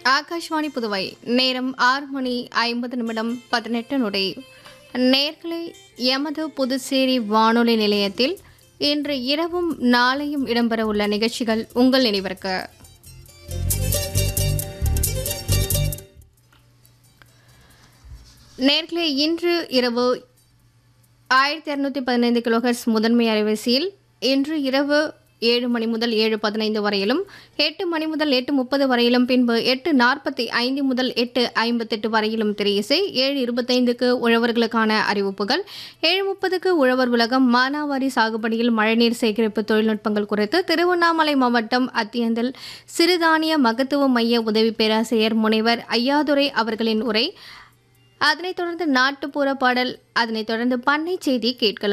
ஆகாஷ்வாணி புதுவை நேரம் ஆறு மணி ஐம்பது நிமிடம் பதினெட்டு நொடி நேர்களை எமது புதுச்சேரி வானொலி நிலையத்தில் இன்று இரவும் நாளையும் இடம்பெற உள்ள நிகழ்ச்சிகள் உங்கள் நினைவிற்கு நேர்களே இன்று இரவு ஆயிரத்தி இரநூத்தி பதினைந்து கிலோஹெர்ட்ஸ் முதன்மை அலைவரிசையில் இன்று இரவு ஏழு மணி முதல் ஏழு பதினைந்து வரையிலும் எட்டு மணி முதல் எட்டு முப்பது வரையிலும் பின்பு எட்டு நாற்பத்தி ஐந்து முதல் எட்டு ஐம்பத்தெட்டு வரையிலும் திரையிசை ஏழு இருபத்தைந்துக்கு உழவர்களுக்கான அறிவிப்புகள் ஏழு முப்பதுக்கு உழவர் உலகம் மானாவாரி சாகுபடியில் மழைநீர் சேகரிப்பு தொழில்நுட்பங்கள் குறித்து திருவண்ணாமலை மாவட்டம் அத்தியந்தில் சிறுதானிய மகத்துவ மைய உதவி பேராசிரியர் முனைவர் ஐயாதுரை அவர்களின் உரை அதனைத் தொடர்ந்து நாட்டுப்புற பாடல் அதனைத் தொடர்ந்து பண்ணை செய்தி கேட்கலாம்